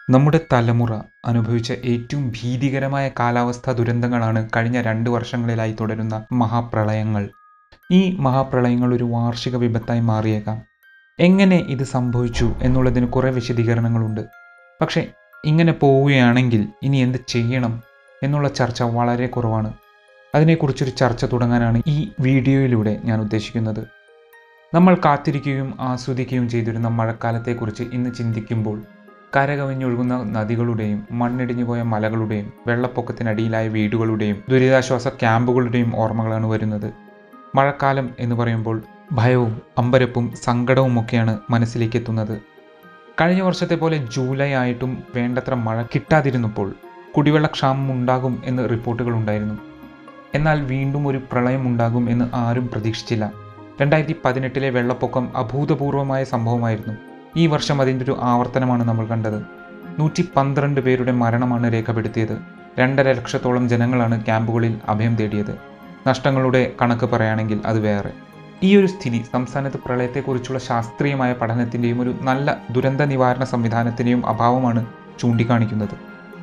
നമ്മുടെ തലമുറ അനുഭവിച്ച ഏറ്റവും ഭീതികരമായ കാലാവസ്ഥാ ദുരന്തങ്ങളാണ് കഴിഞ്ഞ രണ്ട് വർഷങ്ങളിലായി തുടരുന്ന മഹാപ്രളയങ്ങൾ ഈ മഹാപ്രളയങ്ങൾ ഒരു വാർഷിക വിപത്തായി മാറിയേക്കാം എങ്ങനെ ഇത് സംഭവിച്ചു എന്നുള്ളതിന് കുറേ വിശദീകരണങ്ങളുണ്ട് പക്ഷേ ഇങ്ങനെ പോവുകയാണെങ്കിൽ ഇനി എന്ത് ചെയ്യണം എന്നുള്ള ചർച്ച വളരെ കുറവാണ് അതിനെക്കുറിച്ചൊരു ചർച്ച തുടങ്ങാനാണ് ഈ വീഡിയോയിലൂടെ ഞാൻ ഉദ്ദേശിക്കുന്നത് നമ്മൾ കാത്തിരിക്കുകയും ആസ്വദിക്കുകയും ചെയ്തിരുന്ന മഴക്കാലത്തെക്കുറിച്ച് ഇന്ന് ചിന്തിക്കുമ്പോൾ കരകവിഞ്ഞൊഴുകുന്ന നദികളുടെയും മണ്ണിടിഞ്ഞു പോയ മലകളുടെയും വെള്ളപ്പൊക്കത്തിനടിയിലായ വീടുകളുടെയും ദുരിതാശ്വാസ ക്യാമ്പുകളുടെയും ഓർമ്മകളാണ് വരുന്നത് മഴക്കാലം എന്ന് പറയുമ്പോൾ ഭയവും അമ്പരപ്പും സങ്കടവും ഒക്കെയാണ് മനസ്സിലേക്ക് എത്തുന്നത് കഴിഞ്ഞ വർഷത്തെ പോലെ ജൂലൈ ആയിട്ടും വേണ്ടത്ര മഴ കിട്ടാതിരുന്നപ്പോൾ കുടിവെള്ളക്ഷാമം ഉണ്ടാകും എന്ന് റിപ്പോർട്ടുകൾ ഉണ്ടായിരുന്നു എന്നാൽ വീണ്ടും ഒരു പ്രളയം ഉണ്ടാകും എന്ന് ആരും പ്രതീക്ഷിച്ചില്ല രണ്ടായിരത്തി പതിനെട്ടിലെ വെള്ളപ്പൊക്കം അഭൂതപൂർവമായ സംഭവമായിരുന്നു ഈ വർഷം അതിൻ്റെ ഒരു ആവർത്തനമാണ് നമ്മൾ കണ്ടത് നൂറ്റി പന്ത്രണ്ട് പേരുടെ മരണമാണ് രേഖപ്പെടുത്തിയത് രണ്ടര ലക്ഷത്തോളം ജനങ്ങളാണ് ക്യാമ്പുകളിൽ അഭയം തേടിയത് നഷ്ടങ്ങളുടെ കണക്ക് പറയുകയാണെങ്കിൽ അത് വേറെ ഈ ഒരു സ്ഥിതി സംസ്ഥാനത്ത് പ്രളയത്തെക്കുറിച്ചുള്ള ശാസ്ത്രീയമായ പഠനത്തിൻ്റെയും ഒരു നല്ല ദുരന്ത നിവാരണ സംവിധാനത്തിൻ്റെയും അഭാവമാണ് ചൂണ്ടിക്കാണിക്കുന്നത്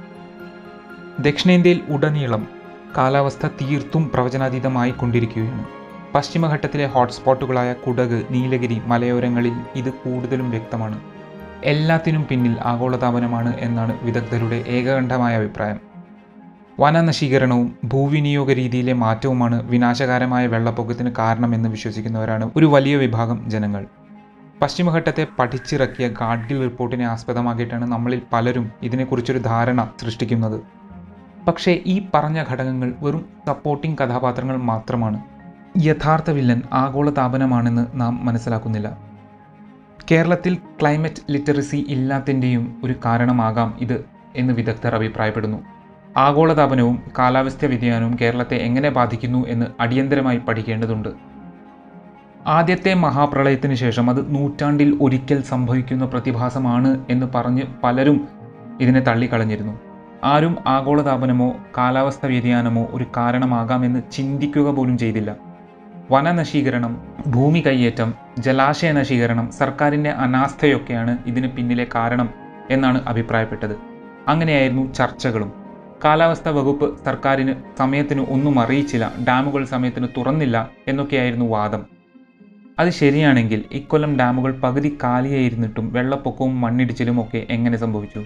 ദക്ഷിണേന്ത്യയിൽ ഉടനീളം കാലാവസ്ഥ തീർത്തും പ്രവചനാതീതമായി കൊണ്ടിരിക്കുകയാണ് പശ്ചിമഘട്ടത്തിലെ ഹോട്ട്സ്പോട്ടുകളായ കുടക് നീലഗിരി മലയോരങ്ങളിൽ ഇത് കൂടുതലും വ്യക്തമാണ് എല്ലാത്തിനും പിന്നിൽ ആഗോളതാപനമാണ് എന്നാണ് വിദഗ്ധരുടെ ഏകകണ്ഠമായ അഭിപ്രായം വനനശീകരണവും ഭൂവിനിയോഗ രീതിയിലെ മാറ്റവുമാണ് വിനാശകാരമായ വെള്ളപ്പൊക്കത്തിന് കാരണമെന്ന് വിശ്വസിക്കുന്നവരാണ് ഒരു വലിയ വിഭാഗം ജനങ്ങൾ പശ്ചിമഘട്ടത്തെ പഠിച്ചിറക്കിയ ഗാഡ്ഗിൽ റിപ്പോർട്ടിനെ ആസ്പദമാക്കിയിട്ടാണ് നമ്മളിൽ പലരും ഇതിനെക്കുറിച്ചൊരു ധാരണ സൃഷ്ടിക്കുന്നത് പക്ഷേ ഈ പറഞ്ഞ ഘടകങ്ങൾ വെറും സപ്പോർട്ടിംഗ് കഥാപാത്രങ്ങൾ മാത്രമാണ് യഥാർത്ഥ വില്ലൻ ആഗോളതാപനമാണെന്ന് നാം മനസ്സിലാക്കുന്നില്ല കേരളത്തിൽ ക്ലൈമറ്റ് ലിറ്ററസി ഇല്ലാത്തതിൻ്റെയും ഒരു കാരണമാകാം ഇത് എന്ന് വിദഗ്ധർ അഭിപ്രായപ്പെടുന്നു ആഗോളതാപനവും കാലാവസ്ഥ വ്യതിയാനവും കേരളത്തെ എങ്ങനെ ബാധിക്കുന്നു എന്ന് അടിയന്തരമായി പഠിക്കേണ്ടതുണ്ട് ആദ്യത്തെ മഹാപ്രളയത്തിന് ശേഷം അത് നൂറ്റാണ്ടിൽ ഒരിക്കൽ സംഭവിക്കുന്ന പ്രതിഭാസമാണ് എന്ന് പറഞ്ഞ് പലരും ഇതിനെ തള്ളിക്കളഞ്ഞിരുന്നു ആരും ആഗോളതാപനമോ കാലാവസ്ഥ വ്യതിയാനമോ ഒരു കാരണമാകാമെന്ന് ചിന്തിക്കുക പോലും ചെയ്തില്ല വനനശീകരണം ഭൂമി കയ്യേറ്റം ജലാശയ നശീകരണം സർക്കാരിൻ്റെ അനാസ്ഥയൊക്കെയാണ് ഇതിന് പിന്നിലെ കാരണം എന്നാണ് അഭിപ്രായപ്പെട്ടത് അങ്ങനെയായിരുന്നു ചർച്ചകളും കാലാവസ്ഥാ വകുപ്പ് സർക്കാരിന് സമയത്തിന് ഒന്നും അറിയിച്ചില്ല ഡാമുകൾ സമയത്തിന് തുറന്നില്ല എന്നൊക്കെയായിരുന്നു വാദം അത് ശരിയാണെങ്കിൽ ഇക്കൊല്ലം ഡാമുകൾ പകുതി കാലിയായിരുന്നിട്ടും വെള്ളപ്പൊക്കവും മണ്ണിടിച്ചിലും ഒക്കെ എങ്ങനെ സംഭവിച്ചു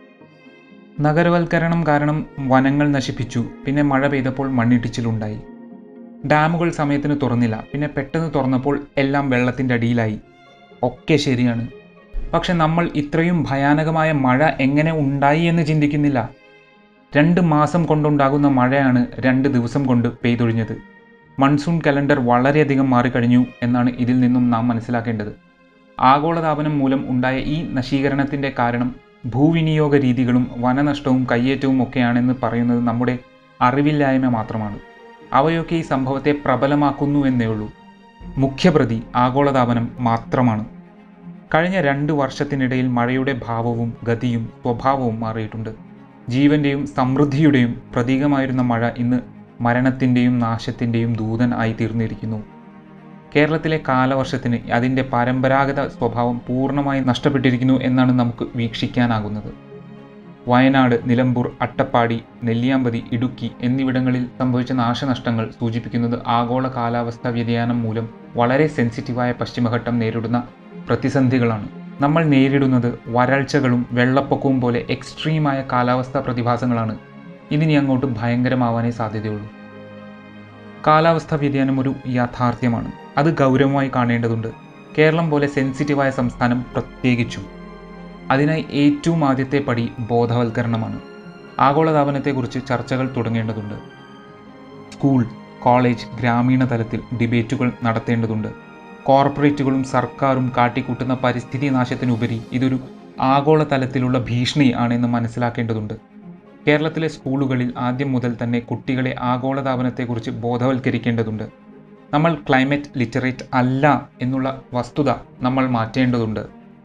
നഗരവൽക്കരണം കാരണം വനങ്ങൾ നശിപ്പിച്ചു പിന്നെ മഴ പെയ്തപ്പോൾ മണ്ണിടിച്ചിലുണ്ടായി ഡാമുകൾ സമയത്തിന് തുറന്നില്ല പിന്നെ പെട്ടെന്ന് തുറന്നപ്പോൾ എല്ലാം വെള്ളത്തിൻ്റെ അടിയിലായി ഒക്കെ ശരിയാണ് പക്ഷെ നമ്മൾ ഇത്രയും ഭയാനകമായ മഴ എങ്ങനെ ഉണ്ടായി എന്ന് ചിന്തിക്കുന്നില്ല രണ്ട് മാസം കൊണ്ടുണ്ടാകുന്ന മഴയാണ് രണ്ട് ദിവസം കൊണ്ട് പെയ്തൊഴിഞ്ഞത് മൺസൂൺ കലണ്ടർ വളരെയധികം മാറിക്കഴിഞ്ഞു എന്നാണ് ഇതിൽ നിന്നും നാം മനസ്സിലാക്കേണ്ടത് ആഗോളതാപനം മൂലം ഉണ്ടായ ഈ നശീകരണത്തിൻ്റെ കാരണം ഭൂവിനിയോഗ രീതികളും വനനഷ്ടവും കയ്യേറ്റവും ഒക്കെയാണെന്ന് പറയുന്നത് നമ്മുടെ അറിവില്ലായ്മ മാത്രമാണ് അവയൊക്കെ ഈ സംഭവത്തെ പ്രബലമാക്കുന്നു എന്നേ ഉള്ളൂ മുഖ്യപ്രതി ആഗോളതാപനം മാത്രമാണ് കഴിഞ്ഞ രണ്ട് വർഷത്തിനിടയിൽ മഴയുടെ ഭാവവും ഗതിയും സ്വഭാവവും മാറിയിട്ടുണ്ട് ജീവന്റെയും സമൃദ്ധിയുടെയും പ്രതീകമായിരുന്ന മഴ ഇന്ന് മരണത്തിൻ്റെയും നാശത്തിൻ്റെയും ദൂതൻ ആയി തീർന്നിരിക്കുന്നു കേരളത്തിലെ കാലവർഷത്തിന് അതിൻ്റെ പരമ്പരാഗത സ്വഭാവം പൂർണ്ണമായി നഷ്ടപ്പെട്ടിരിക്കുന്നു എന്നാണ് നമുക്ക് വീക്ഷിക്കാനാകുന്നത് വയനാട് നിലമ്പൂർ അട്ടപ്പാടി നെല്ലിയാമ്പതി ഇടുക്കി എന്നിവിടങ്ങളിൽ സംഭവിച്ച നാശനഷ്ടങ്ങൾ സൂചിപ്പിക്കുന്നത് ആഗോള കാലാവസ്ഥാ വ്യതിയാനം മൂലം വളരെ സെൻസിറ്റീവായ പശ്ചിമഘട്ടം നേരിടുന്ന പ്രതിസന്ധികളാണ് നമ്മൾ നേരിടുന്നത് വരൾച്ചകളും വെള്ളപ്പൊക്കവും പോലെ എക്സ്ട്രീമായ കാലാവസ്ഥാ പ്രതിഭാസങ്ങളാണ് ഇതിനി അങ്ങോട്ട് ഭയങ്കരമാവാനേ സാധ്യതയുള്ളൂ കാലാവസ്ഥാ വ്യതിയാനം ഒരു യാഥാർത്ഥ്യമാണ് അത് ഗൗരവമായി കാണേണ്ടതുണ്ട് കേരളം പോലെ സെൻസിറ്റീവായ സംസ്ഥാനം പ്രത്യേകിച്ചും അതിനായി ഏറ്റവും ആദ്യത്തെ പടി ബോധവൽക്കരണമാണ് ആഗോളതാപനത്തെക്കുറിച്ച് ചർച്ചകൾ തുടങ്ങേണ്ടതുണ്ട് സ്കൂൾ കോളേജ് ഗ്രാമീണ തലത്തിൽ ഡിബേറ്റുകൾ നടത്തേണ്ടതുണ്ട് കോർപ്പറേറ്റുകളും സർക്കാരും കാട്ടിക്കൂട്ടുന്ന പരിസ്ഥിതി നാശത്തിനുപരി ഇതൊരു ആഗോള തലത്തിലുള്ള ഭീഷണി ആണെന്ന് മനസ്സിലാക്കേണ്ടതുണ്ട് കേരളത്തിലെ സ്കൂളുകളിൽ ആദ്യം മുതൽ തന്നെ കുട്ടികളെ ആഗോളതാപനത്തെക്കുറിച്ച് ബോധവൽക്കരിക്കേണ്ടതുണ്ട് നമ്മൾ ക്ലൈമറ്റ് ലിറ്ററേറ്റ് അല്ല എന്നുള്ള വസ്തുത നമ്മൾ മാറ്റേണ്ടതുണ്ട്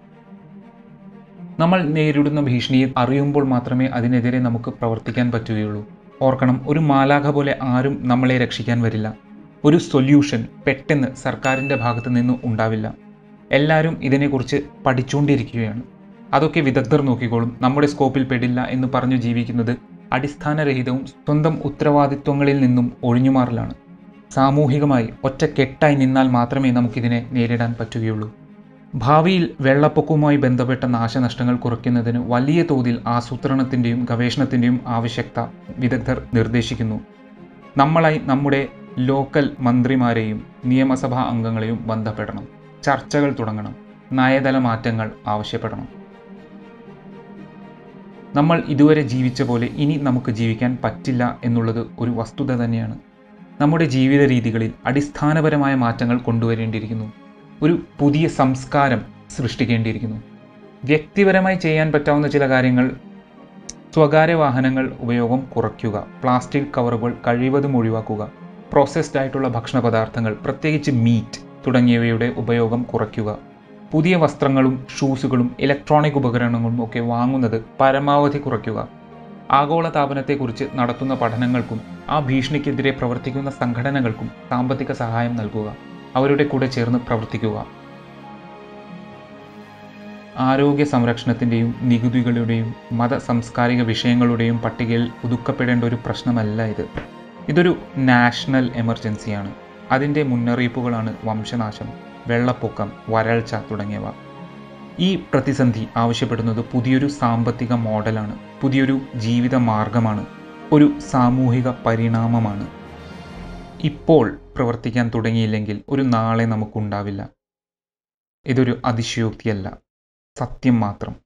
നമ്മൾ നേരിടുന്ന ഭീഷണിയെ അറിയുമ്പോൾ മാത്രമേ അതിനെതിരെ നമുക്ക് പ്രവർത്തിക്കാൻ പറ്റുകയുള്ളൂ ഓർക്കണം ഒരു മാലാഖ പോലെ ആരും നമ്മളെ രക്ഷിക്കാൻ വരില്ല ഒരു സൊല്യൂഷൻ പെട്ടെന്ന് സർക്കാരിൻ്റെ ഭാഗത്ത് നിന്ന് ഉണ്ടാവില്ല എല്ലാവരും ഇതിനെക്കുറിച്ച് പഠിച്ചുകൊണ്ടിരിക്കുകയാണ് അതൊക്കെ വിദഗ്ധർ നോക്കിക്കോളും നമ്മുടെ സ്കോപ്പിൽ പെടില്ല എന്ന് പറഞ്ഞു ജീവിക്കുന്നത് അടിസ്ഥാനരഹിതവും സ്വന്തം ഉത്തരവാദിത്വങ്ങളിൽ നിന്നും ഒഴിഞ്ഞുമാറലാണ് സാമൂഹികമായി ഒറ്റക്കെട്ടായി നിന്നാൽ മാത്രമേ നമുക്കിതിനെ നേരിടാൻ പറ്റുകയുള്ളൂ ഭാവിയിൽ വെള്ളപ്പൊക്കവുമായി ബന്ധപ്പെട്ട നാശനഷ്ടങ്ങൾ കുറയ്ക്കുന്നതിന് വലിയ തോതിൽ ആസൂത്രണത്തിൻ്റെയും ഗവേഷണത്തിൻ്റെയും ആവശ്യകത വിദഗ്ധർ നിർദ്ദേശിക്കുന്നു നമ്മളായി നമ്മുടെ ലോക്കൽ മന്ത്രിമാരെയും നിയമസഭാ അംഗങ്ങളെയും ബന്ധപ്പെടണം ചർച്ചകൾ തുടങ്ങണം നയതല മാറ്റങ്ങൾ ആവശ്യപ്പെടണം നമ്മൾ ഇതുവരെ ജീവിച്ച പോലെ ഇനി നമുക്ക് ജീവിക്കാൻ പറ്റില്ല എന്നുള്ളത് ഒരു വസ്തുത തന്നെയാണ് നമ്മുടെ ജീവിത രീതികളിൽ അടിസ്ഥാനപരമായ മാറ്റങ്ങൾ കൊണ്ടുവരേണ്ടിയിരിക്കുന്നു ഒരു പുതിയ സംസ്കാരം സൃഷ്ടിക്കേണ്ടിയിരിക്കുന്നു വ്യക്തിപരമായി ചെയ്യാൻ പറ്റാവുന്ന ചില കാര്യങ്ങൾ സ്വകാര്യ വാഹനങ്ങൾ ഉപയോഗം കുറയ്ക്കുക പ്ലാസ്റ്റിക് കവറുകൾ കഴിവതും ഒഴിവാക്കുക പ്രോസസ്ഡ് ആയിട്ടുള്ള ഭക്ഷണ പദാർത്ഥങ്ങൾ പ്രത്യേകിച്ച് മീറ്റ് തുടങ്ങിയവയുടെ ഉപയോഗം കുറയ്ക്കുക പുതിയ വസ്ത്രങ്ങളും ഷൂസുകളും ഇലക്ട്രോണിക് ഉപകരണങ്ങളും ഒക്കെ വാങ്ങുന്നത് പരമാവധി കുറയ്ക്കുക ആഗോള താപനത്തെക്കുറിച്ച് നടത്തുന്ന പഠനങ്ങൾക്കും ആ ഭീഷണിക്കെതിരെ പ്രവർത്തിക്കുന്ന സംഘടനകൾക്കും സാമ്പത്തിക സഹായം നൽകുക അവരുടെ കൂടെ ചേർന്ന് പ്രവർത്തിക്കുക ആരോഗ്യ സംരക്ഷണത്തിൻ്റെയും നികുതികളുടെയും മത സാംസ്കാരിക വിഷയങ്ങളുടെയും പട്ടികയിൽ ഒതുക്കപ്പെടേണ്ട ഒരു പ്രശ്നമല്ല ഇത് ഇതൊരു നാഷണൽ എമർജൻസിയാണ് അതിൻ്റെ മുന്നറിയിപ്പുകളാണ് വംശനാശം വെള്ളപ്പൊക്കം വരൾച്ച തുടങ്ങിയവ ഈ പ്രതിസന്ധി ആവശ്യപ്പെടുന്നത് പുതിയൊരു സാമ്പത്തിക മോഡലാണ് പുതിയൊരു ജീവിത മാർഗമാണ് ഒരു സാമൂഹിക പരിണാമമാണ് ഇപ്പോൾ പ്രവർത്തിക്കാൻ തുടങ്ങിയില്ലെങ്കിൽ ഒരു നാളെ നമുക്കുണ്ടാവില്ല ഇതൊരു അതിശയോക്തിയല്ല സത്യം മാത്രം